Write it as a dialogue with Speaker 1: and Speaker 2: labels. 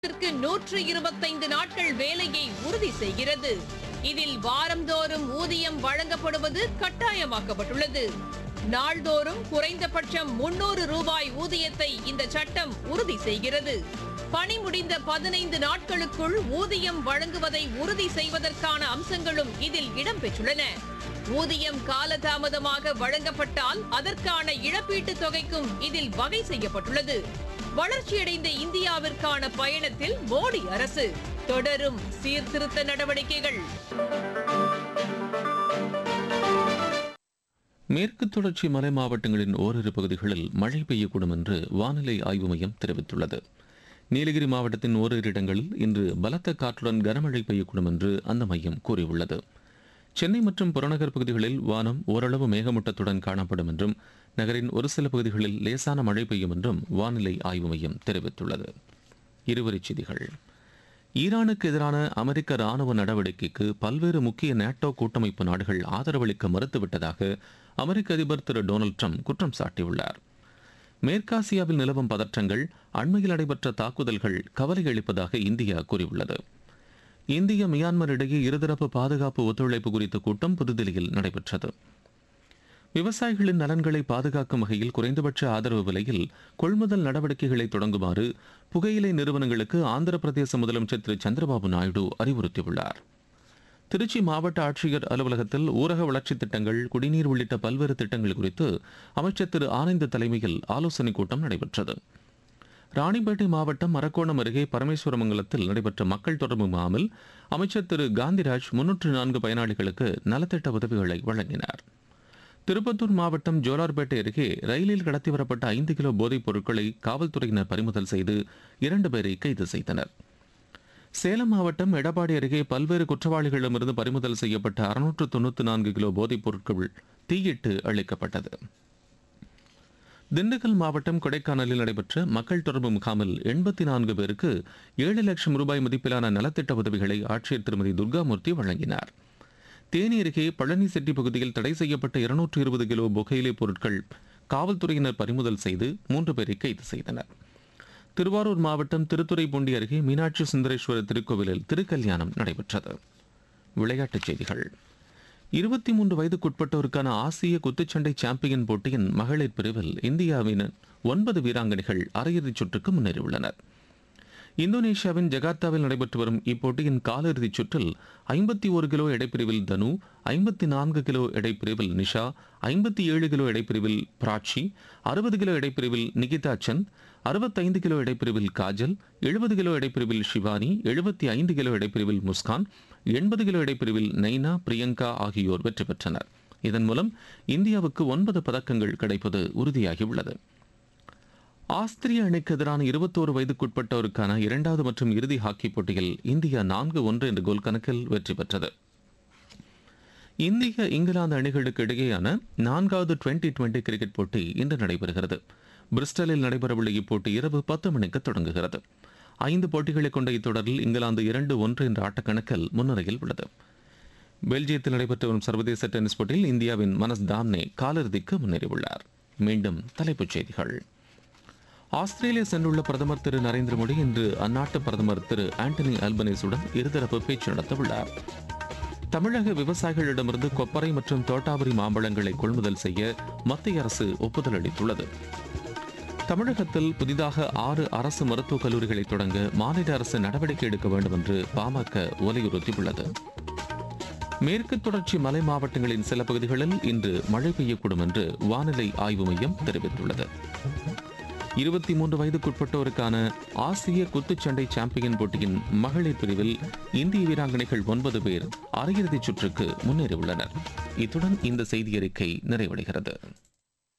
Speaker 1: மாதத்திற்கு நூற்று இருபத்தைந்து நாட்கள் வேலையை உறுதி செய்கிறது இதில் வாரந்தோறும் ஊதியம் வழங்கப்படுவது கட்டாயமாக்கப்பட்டுள்ளது நாள்தோறும் குறைந்தபட்சம் முன்னூறு ரூபாய் ஊதியத்தை இந்த சட்டம் உறுதி செய்கிறது பணி முடிந்த பதினைந்து நாட்களுக்குள் ஊதியம் வழங்குவதை உறுதி செய்வதற்கான அம்சங்களும் இதில் இடம்பெற்றுள்ளன ஊதியம் காலதாமதமாக வழங்கப்பட்டால் அதற்கான இழப்பீட்டுத் தொகைக்கும் இதில் வகை செய்யப்பட்டுள்ளது வளர்ச்சியடைந்த இந்தியாவிற்கான பயணத்தில் மோடி அரசு தொடரும் சீர்திருத்த நடவடிக்கைகள்
Speaker 2: மேற்கு தொடர்ச்சி மலை மாவட்டங்களின் ஓரிரு பகுதிகளில் மழை பெய்யக்கூடும் என்று வானிலை ஆய்வு மையம் தெரிவித்துள்ளது நீலகிரி மாவட்டத்தின் ஓரிரு இடங்களில் இன்று பலத்த காற்றுடன் கனமழை பெய்யக்கூடும் என்று அந்த மையம் கூறியுள்ளது சென்னை மற்றும் புறநகர் பகுதிகளில் வானம் ஓரளவு மேகமூட்டத்துடன் காணப்படும் என்றும் நகரின் ஒரு சில பகுதிகளில் லேசான மழை பெய்யும் என்றும் வானிலை ஆய்வு மையம் தெரிவித்துள்ளது இருவரிச் செய்திகள் ஈரானுக்கு எதிரான அமெரிக்க ராணுவ நடவடிக்கைக்கு பல்வேறு முக்கிய நேட்டோ கூட்டமைப்பு நாடுகள் ஆதரவளிக்க மறுத்துவிட்டதாக அமெரிக்க அதிபர் திரு டொனால்ட் ட்ரம்ப் குற்றம் சாட்டியுள்ளார் மேற்காசியாவில் நிலவும் பதற்றங்கள் அண்மையில் நடைபெற்ற தாக்குதல்கள் கவலை அளிப்பதாக இந்தியா கூறியுள்ளது இந்திய மியான்மர் இடையே இருதரப்பு பாதுகாப்பு ஒத்துழைப்பு குறித்த கூட்டம் புதுதில்லியில் நடைபெற்றது விவசாயிகளின் நலன்களை பாதுகாக்கும் வகையில் குறைந்தபட்ச ஆதரவு விலையில் கொள்முதல் நடவடிக்கைகளை தொடங்குமாறு புகையிலை நிறுவனங்களுக்கு ஆந்திர பிரதேச முதலமைச்சர் திரு சந்திரபாபு நாயுடு அறிவுறுத்தியுள்ளார் திருச்சி மாவட்ட ஆட்சியர் அலுவலகத்தில் ஊரக வளர்ச்சித் திட்டங்கள் குடிநீர் உள்ளிட்ட பல்வேறு திட்டங்கள் குறித்து அமைச்சர் திரு ஆனந்த் தலைமையில் ஆலோசனைக் கூட்டம் நடைபெற்றது ராணிப்பேட்டை மாவட்டம் மரக்கோணம் அருகே பரமேஸ்வரமங்கலத்தில் நடைபெற்ற மக்கள் தொடர்பு முகாமில் அமைச்சர் திரு காந்திராஜ் முன்னூற்று நான்கு பயனாளிகளுக்கு நலத்திட்ட உதவிகளை வழங்கினார் திருப்பத்தூர் மாவட்டம் ஜோலார்பேட்டை அருகே ரயிலில் கடத்தி வரப்பட்ட ஐந்து கிலோ போதைப் பொருட்களை காவல்துறையினர் பறிமுதல் செய்து இரண்டு பேரை கைது செய்தனர் சேலம் மாவட்டம் எடப்பாடி அருகே பல்வேறு குற்றவாளிகளிடமிருந்து பறிமுதல் செய்யப்பட்ட அறுநூற்று தொண்ணூற்று நான்கு கிலோ போதைப் பொருட்கள் தீயிட்டு அளிக்கப்பட்டது திண்டுக்கல் மாவட்டம் கொடைக்கானலில் நடைபெற்ற மக்கள் தொடர்பு முகாமில் எண்பத்தி நான்கு பேருக்கு ஏழு லட்சம் ரூபாய் மதிப்பிலான நலத்திட்ட உதவிகளை ஆட்சியர் திருமதி துர்காமூர்த்தி வழங்கினார் தேனி அருகே பழனி செட்டி பகுதியில் தடை செய்யப்பட்ட இருநூற்று இருபது கிலோ புகையிலை பொருட்கள் காவல்துறையினர் பறிமுதல் செய்து மூன்று பேரை கைது செய்தனர் திருவாரூர் மாவட்டம் திருத்துறைப்பூண்டி அருகே மீனாட்சி சுந்தரேஸ்வரர் திருக்கோவிலில் திருக்கல்யாணம் நடைபெற்றது விளையாட்டுச் செய்திகள் இருபத்தி மூன்று வயதுக்குட்பட்டோருக்கான ஆசிய குத்துச்சண்டை சாம்பியன் போட்டியின் மகளிர் பிரிவில் இந்தியாவின் ஒன்பது வீராங்கனைகள் அரையிறுதிச் சுற்றுக்கு முன்னேறியுள்ளனர் இந்தோனேஷியாவின் ஜகார்த்தாவில் நடைபெற்று வரும் இப்போட்டியின் காலிறுதிச் சுற்றில் ஐம்பத்தி ஒரு கிலோ எடைப்பிரிவில் தனு ஐம்பத்தி நான்கு கிலோ எடைப்பிரிவில் நிஷா ஐம்பத்தி ஏழு கிலோ எடைப்பிரிவில் பிராச்சி அறுபது கிலோ எடைப்பிரிவில் நிகிதா சந்த் அறுபத்தைந்து கிலோ எடைப்பிரிவில் காஜல் எழுபது கிலோ எடைப்பிரிவில் ஷிவானி எழுபத்தி ஐந்து கிலோ எடைப்பிரிவில் முஸ்கான் எண்பது கிலோ எடைப்பிரிவில் நைனா பிரியங்கா ஆகியோர் வெற்றி பெற்றனர் இதன் மூலம் இந்தியாவுக்கு ஒன்பது பதக்கங்கள் கிடைப்பது உறுதியாகியுள்ளது ஆஸ்திரிய அணிக்கு எதிரான இருபத்தோரு வயதுக்குட்பட்டோருக்கான இரண்டாவது மற்றும் இறுதி ஹாக்கி போட்டியில் இந்தியா நான்கு ஒன்று என்ற கோல் கணக்கில் வெற்றி பெற்றது இந்திய இங்கிலாந்து அணிகளுக்கு இடையேயான நான்காவது டுவெண்டி டுவெண்டி கிரிக்கெட் போட்டி இன்று நடைபெறுகிறது பிரிஸ்டலில் நடைபெறவுள்ள இப்போட்டி இரவு பத்து மணிக்கு தொடங்குகிறது ஐந்து போட்டிகளை கொண்ட இத்தொடரில் இங்கிலாந்து இரண்டு ஒன்று என்ற ஆட்டக்கணக்கில் முன்னிலையில் உள்ளது பெல்ஜியத்தில் நடைபெற்று வரும் சர்வதேச டென்னிஸ் போட்டியில் இந்தியாவின் மனஸ் தாம்னே காலிறுதிக்கு முன்னேறியுள்ளார் மீண்டும் தலைப்புச் செய்திகள் ஆஸ்திரேலியா சென்றுள்ள பிரதமர் திரு நரேந்திர மோடி இன்று அந்நாட்டு பிரதமர் திரு ஆண்டனி அல்பனீஸுடன் இருதரப்பு பேச்சு நடத்தவுள்ளார் தமிழக விவசாயிகளிடமிருந்து கொப்பரை மற்றும் தோட்டாவரி மாம்பழங்களை கொள்முதல் செய்ய மத்திய அரசு ஒப்புதல் அளித்துள்ளது தமிழகத்தில் புதிதாக ஆறு அரசு மருத்துவக் கல்லூரிகளை தொடங்க மாநில அரசு நடவடிக்கை எடுக்க வேண்டும் என்று பாமக வலியுறுத்தியுள்ளது மேற்கு தொடர்ச்சி மலை மாவட்டங்களின் சில பகுதிகளில் இன்று மழை பெய்யக்கூடும் என்று வானிலை ஆய்வு மையம் தெரிவித்துள்ளது இருபத்தி மூன்று வயதுக்குட்பட்டோருக்கான ஆசிய குத்துச்சண்டை சாம்பியன் போட்டியின் மகளிர் பிரிவில் இந்திய வீராங்கனைகள் ஒன்பது பேர் அரையிறுதிச் சுற்றுக்கு முன்னேறியுள்ளனர் இத்துடன் இந்த செய்தி அறிக்கை நிறைவடைகிறது